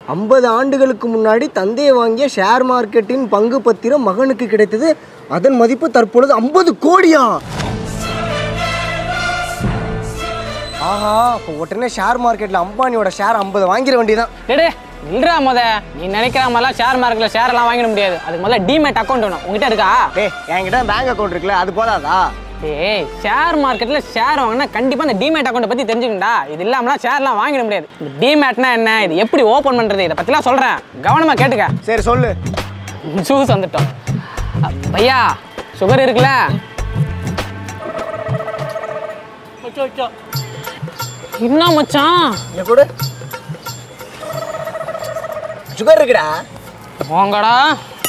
ஐம்பது ஆண்டுகளுக்கு முன்னாடி தந்தையை வாங்கிய ஷேர் மார்க்கெட்டின் பங்கு பத்திரம் மகனுக்கு கிடைத்தது அதன் மதிப்பு தற்பொழுது ஐம்பது கோடியா ஆஹா அப்போ உடனே ஷேர் மார்க்கெட்டில் அம்பானியோட ஷேர் ஐம்பது வாங்கிட வேண்டியதான் டேடே இல்லடா முத நீ நினைக்கிற மாதிரிலாம் ஷேர் மார்க்கெட்ல ஷேர் எல்லாம் வாங்கிட முடியாது அதுக்கு முதல்ல டிமேட் அக்கௌண்ட் வேணும் உங்ககிட்ட இருக்கா டேய் என்கிட்ட பேங்க் அக்கௌண்ட் இருக்குல்ல அது போதாதா ஏய் ஷேர் மார்க்கெட்ல ஷேர் வாங்கினா கண்டிப்பா இந்த டிமேட் அக்கௌண்ட் பத்தி தெரிஞ்சுக்கண்டா இது இல்லாமலாம் ஷேர்லாம் வாங்கிட முடியாது இந்த டிமேட்னா என்ன இது எப்படி ஓபன் பண்றது இதை பத்திலாம் சொல்றேன் கவனமா கேட்டுக்க சரி சொல்லு ஜூஸ் வந்துட்டோம் அ, பையா சுகர் இருக்குல்ல என்ன மச்சான் இங்க கூட சுகர் இருக்குடா வாங்கடா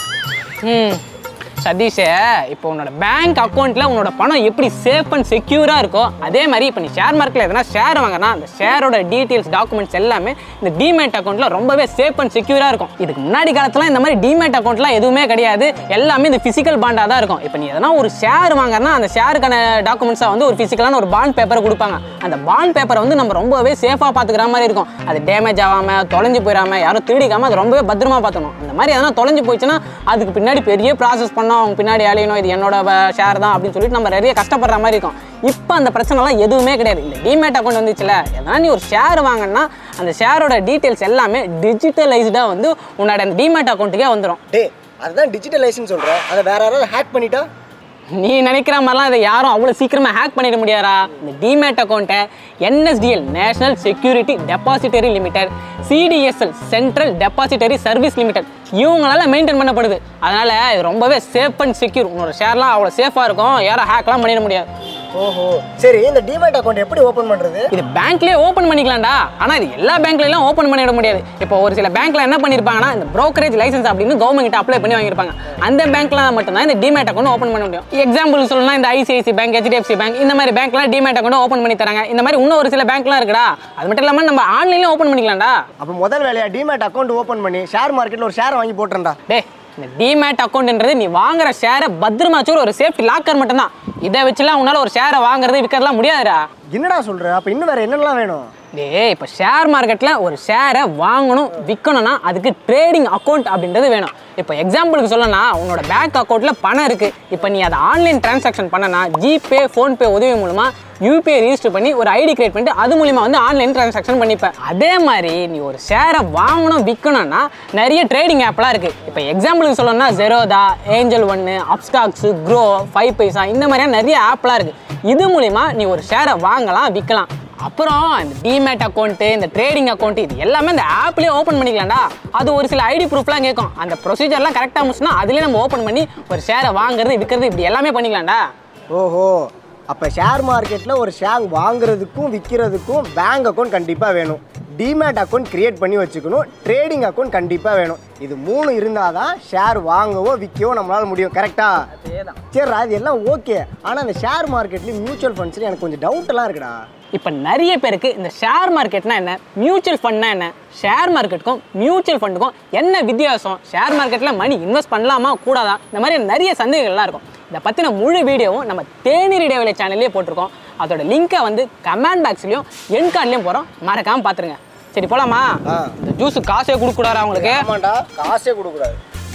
ம் சதீஷ் இப்போ உன்னோட பேங்க் அக்கௌண்ட்ல உன்னோட பணம் எப்படி சேஃப் அண்ட் செக்யூரா இருக்கோ அதே மாதிரி இப்போ நீ ஷேர் மார்க்கெட்ல எதனா ஷேர் வாங்கினா அந்த ஷேரோட டீடைல்ஸ் டாக்குமெண்ட்ஸ் எல்லாமே இந்த டிமேட் அக்கௌண்ட்ல ரொம்பவே சேஃப் அண்ட் செக்யூரா இருக்கும் இதுக்கு முன்னாடி காலத்துல இந்த மாதிரி டிமேட் அக்கௌண்ட்லாம் எதுவுமே கிடையாது எல்லாமே இந்த பிசிக்கல் பாண்டா தான் இருக்கும் இப்போ நீ எதனா ஒரு ஷேர் வாங்குறனா அந்த ஷேருக்கான டாக்குமெண்ட்ஸா வந்து ஒரு பிசிக்கலான ஒரு பாண்ட் பேப்பரை கொடுப்பாங்க அந்த பாண்ட் பேப்பரை வந்து நம்ம ரொம்பவே சேஃபா பாத்துக்கிற மாதிரி இருக்கும் அது டேமேஜ் ஆகாம தொலைஞ்சு போயிடாம யாரும் திருடிக்காம அது ரொம்பவே பத்திரமா பார்த்துக்கணும் அந்த மாதிரி எதனா தொலைஞ்சு போயிடுச்சுன்னா அதுக்கு பின்னாடி பெரிய ப்ராசஸ் பண்ணோம் அவங்க பின்னாடி அலையணும் இது என்னோட ஷேர் தான் அப்படின்னு சொல்லிட்டு நம்ம நிறைய கஷ்டப்படுற மாதிரி இருக்கும் இப்போ அந்த பிரச்சனைலாம் எதுவுமே கிடையாது இந்த டிமேட் அக்கௌண்ட் வந்துச்சுல எதனா நீ ஒரு ஷேர் வாங்கினா அந்த ஷேரோட டீட்டெயில்ஸ் எல்லாமே டிஜிட்டலைஸ்டாக வந்து உன்னோட அந்த டிமேட் அக்கௌண்ட்டுக்கே வந்துடும் டேய் அதுதான் டிஜிட்டலைஸ்னு சொல்கிறேன் அதை வேற யாராவது ஹேக் பண்ணிட்டா நீ நினைக்கிற மாதிரிலாம் இதை யாரும் அவ்வளோ சீக்கிரமா ஹேக் பண்ணிட முடியாதா இந்த டிமேட் அக்கௌண்ட்டை NSDL national security depository limited CDSL central depository service limited இவங்களால மெயின்டைன் பண்ணப்படுது அதனால இது ரொம்பவே சேஃப் அண்ட் செக்யூர் உன்னோட ஷேர்லாம் அவ்வளோ சேஃபாக இருக்கும் யாரும் ஹேக்லாம் பண்ணிட முடியாது ஓஹோ சரி இந்த டிமேட் அக்கௌண்ட் எப்படி ஓப்பன் பண்ணுறது இது பேங்க்லயே ஓபன் பண்ணிக்கலாம்டா ஆனா இது எல்லா பேங்க்லயும் ஓபன் பண்ணிட முடியாது இப்போ ஒரு சில பேங்க்ல என்ன பண்ணிருப்பாங்கன்னா இந்த brokerage லைசன்ஸ் அப்படின்னு கவர்மெண்ட் கிட்ட அப்ளை பண்ணி வாங்கியிருப்பாங்க அந்த பேங்க்ல மட்டும்தான் இந்த டிமேட் அக்கௌண்ட் ஓபன் பண்ண முடியும் எக்ஸாம்பிள் சொல்லணும்னா இந்த ஐசிஐசி பேங்க் ஹெச்டிஎஃப்சி பேங்க் இந்த மாதிரி பேங்க்லாம் டிமேட் அக்கௌண்ட் ஓபன் பண்ணி தராங்க இந்த மாதிரி இன்னும் ஒரு சில பேங்க்லாம் இருக்குடா அது மட்டும் இல்லாம நம்ம ஆன்லைன்ல ஓபன் பண்ணிக்கலாம்டா அப்போ முதல் வேலையா டிமேட் அக்கௌண்ட் ஓப்பன் பண்ணி ஷேர் மார்க்கெட்டில் ஒரு ஷேர் வாங்கி போட்டுறேன்டா டே இந்த டிமேட் அக்கௌண்ட்ன்றது நீ வாங்குற ஷேரை பத்திரமா வச்சுக்கிற ஒரு சேஃப்டி லாக்கர் மட்டும்தான் இதை வச்சுலாம் உன்னால ஒரு ஷேரை வாங்குறது விற்கிறதுலாம் முடியாதுடா என்னடா சொல்கிற அப்போ இன்னும் வேற என்னெல்லாம் வேணும் டேய் இப்போ ஷேர் மார்க்கெட்டில் ஒரு ஷேரை வாங்கணும் விற்கணும்னா அதுக்கு ட்ரேடிங் அக்கௌண்ட் அப்படின்றது வேணும் இப்போ எக்ஸாம்பிளுக்கு சொல்லணும்னா உன்னோட பேங்க் அக்கௌண்ட்டில் பணம் இருக்குது இப்போ நீ அதை ஆன்லைன் டிரான்சாக்ஷன் பண்ணனா ஜிபே ஃபோன்பே உதவி மூலமாக யூபிஐ ரிஜிஸ்டர் பண்ணி ஒரு ஐடி கிரியேட் பண்ணிட்டு அது மூலிமா வந்து ஆன்லைன் டிரான்சாக்ஷன் பண்ணிப்ப அதே மாதிரி நீ ஒரு ஷேரை வாங்கணும் விற்கணும்னா நிறைய ட்ரேடிங் ஆப்லாம் இருக்குது இப்போ எக்ஸாம்பிளுக்கு சொல்லணும்னா ஜெரோதா ஏஞ்சல் ஒன்று அப்ஸ்டாக்ஸு க்ரோ ஃபைவ் பைசா இந்த மாதிரியான நிறைய ஆப்லாம் இருக்குது இது மூலிமா நீ ஒரு ஷேரை வாங்கலாம் விற்கலாம் அப்புறம் இந்த டிமேட் அக்கௌண்ட்டு இந்த ட்ரேடிங் அக்கௌண்ட் இது எல்லாமே இந்த ஆப்லேயே ஓப்பன் பண்ணிக்கலாம்டா அது ஒரு சில ஐடி ப்ரூஃப்லாம் கேட்கும் அந்த ப்ரொசீஜர்லாம் கரெக்டாக முடிச்சுன்னா அதுலேயே நம்ம ஓப்பன் பண்ணி ஒரு ஷேரை வாங்குறது விற்கிறது இப்படி எல்லாமே பண்ணிக்கலாம்டா ஓஹோ அப்போ ஷேர் மார்க்கெட்டில் ஒரு ஷேர் வாங்குறதுக்கும் விற்கிறதுக்கும் பேங்க் அக்கௌண்ட் கண்டிப்பாக வேணும் டிமேட் அக்கௌண்ட் கிரியேட் பண்ணி வச்சுக்கணும் ட்ரேடிங் அக்கௌண்ட் கண்டிப்பாக வேணும் இது மூணு இருந்தால் தான் ஷேர் வாங்கவோ விற்கவோ நம்மளால் முடியும் கரெக்டா சரி அது எல்லாம் ஓகே ஆனால் இந்த ஷேர் மார்க்கெட்லேயும் மியூச்சுவல் ஃபண்ட்ஸ்லையும் எனக்கு கொஞ்சம் டவுட்டெல்லாம் இருக்குடா இப்போ நிறைய பேருக்கு இந்த ஷேர் மார்க்கெட்னா என்ன மியூச்சுவல் ஃபண்ட்னா என்ன ஷேர் மார்க்கெட்டுக்கும் மியூச்சுவல் ஃபண்டுக்கும் என்ன வித்தியாசம் ஷேர் மார்க்கெட்டில் மணி இன்வெஸ்ட் பண்ணலாமா கூடாதா இந்த மாதிரி நிறைய சந்தேகங்கள்லாம் இருக்கும் இதை பற்றின முழு வீடியோவும் நம்ம தேநீர் இடைவேளை சேனல்லே போட்டிருக்கோம் அதோட லிங்கை வந்து கமெண்ட் பாக்ஸ்லையும் என் கார்ட்லேயும் போகிறோம் மறக்காமல் பார்த்துருங்க சரி போலாமா ஆ. இந்த ஜூஸ் காசே கொடுக்கூடாரா உங்களுக்கு ஆமாண்டா காசே கொடுக்கூடாது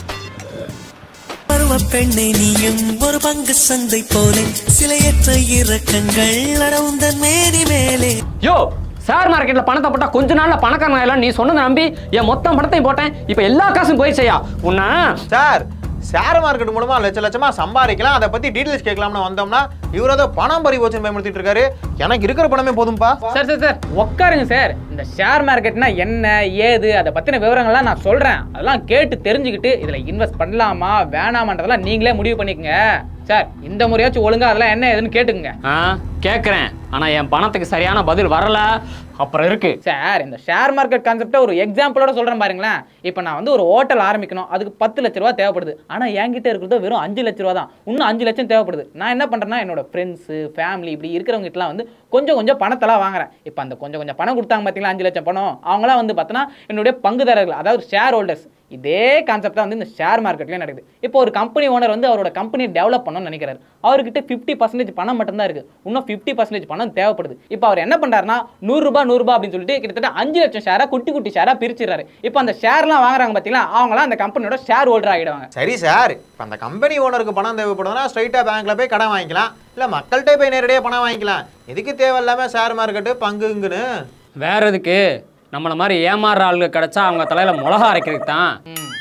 பருவ பெண்ணை நீயும் ஒரு பங்கு சந்தை போலே சிலையற்ற இறக்கங்கள் அடவுந்தன் மேனி மேலே யோ ஷேர் மார்க்கெட்ல பணத்தை போட்டா கொஞ்ச நாள்ல பணக்காரன் ஆயிடலாம் நீ சொன்னதை நம்பி என் மொத்தம் பணத்தையும் போட்டேன் இப்போ எல்லா காசும் போயிடுச்சையா உன்ன சார் ஷேர் மார்க்கெட் மூலமா லட்ச லட்சமா சம்பாதிக்கலாம் அதை பத்தி டீடைல்ஸ் கேட்கலாம்னு வந்தோம்னா இவர் ஏதோ பணம் பறிபோச்சுன்னு பயன்படுத்திட்டு இருக்காரு எனக்கு இருக்கிற பணமே போதும்பா சார் சார் சார் உட்காருங்க சார் இந்த ஷேர் மார்க்கெட்னா என்ன ஏது அதை பற்றின விவரங்கள்லாம் நான் சொல்கிறேன் அதெல்லாம் கேட்டு தெரிஞ்சுக்கிட்டு இதில் இன்வெஸ்ட் பண்ணலாமா வேணாமான்றதெல்லாம் நீங்களே முடிவு பண்ணிக்கங்க சார் இந்த முறையாச்சும் ஒழுங்கா அதெல்லாம் என்ன ஏதுன்னு கேட்டுக்குங்க ஆ கேட்குறேன் ஆனா என் பணத்துக்கு சரியான பதில் வரல அப்புறம் இருக்கு சார் இந்த ஷேர் மார்க்கெட் கான்செப்டை ஒரு எக்ஸாம்பிளோட சொல்கிறேன் பாருங்களேன் இப்போ நான் வந்து ஒரு ஹோட்டல் ஆரம்பிக்கணும் அதுக்கு பத்து லட்ச ரூபா தேவைப்படுது ஆனால் என்கிட்ட இருக்கிறது வெறும் அஞ்சு லட்ச ரூபா தான் இன்னும் அஞ்சு லட்சம் தேவைப்படுது நான் என்ன பண்ணுறேன்னா என்னோட ஃப்ரெண்ட்ஸு ஃபேமிலி இப்படி இருக்கிறவங்ககிட்டலாம் வந்து கொஞ்சம் கொஞ்சம் பணத்தெல்லாம் வாங்குறேன் இப்போ அந்த கொஞ்சம் கொஞ்சம் பணம் கொடுத்தாங்க பார்த்தீங்களா அஞ்சு லட்சம் பணம் அவங்களாம் வந்து பார்த்தோன்னா என்னுடைய பங்குதாரர்கள் அதாவது ஷேர் ஹோல்டர்ஸ் இதே கான்செப்ட் தான் வந்து இந்த ஷேர் மார்க்கெட்லேயும் நடக்குது இப்போ ஒரு கம்பெனி ஓனர் வந்து அவரோட கம்பெனியை டெவலப் பண்ணணும்னு நினைக்கிறாரு அவர்கிட்ட ஃபிஃப்டி பர்சன்டேஜ் பணம் மட்டும்தான் இருக்குது இன்னும் ஃபிஃப்டி பர்சன்டேஜ் பணம் தேவைப்படுது இப்போ அவர் என்ன பண்றாருன்னா நூறுரூபா நூறுரூபா அப்படின்னு சொல்லிட்டு கிட்டத்தட்ட அஞ்சு லட்சம் ஷேரை குட்டி குட்டி ஷேராக பிரிச்சிடறாரு இப்போ அந்த ஷேர்லாம் வாங்குறாங்க பார்த்தீங்களா அவங்களாம் அந்த கம்பெனியோட ஷேர் ஹோல்டர் ஆகிடுவாங்க சரி சார் இப்போ அந்த கம்பெனி ஓனருக்கு பணம் தேவைப்படுதுன்னா ஸ்ட்ரைட்டாக பேங்க்ல போய் கடன் வாங்கிக்கலாம் இல்லை மக்கள்கிட்ட போய் நேரடியாக பணம் வாங்கிக்கலாம் எதுக்கு தேவையில்லாம ஷேர் மார்க்கெட்டு பங்குங்குன்னு வேற எதுக்கு நம்மள மாதிரி ஏமாறுற ஆளுங்க கிடைச்சா அவங்க தலையில மிளகா அரைக்கிறதுக்கு தான்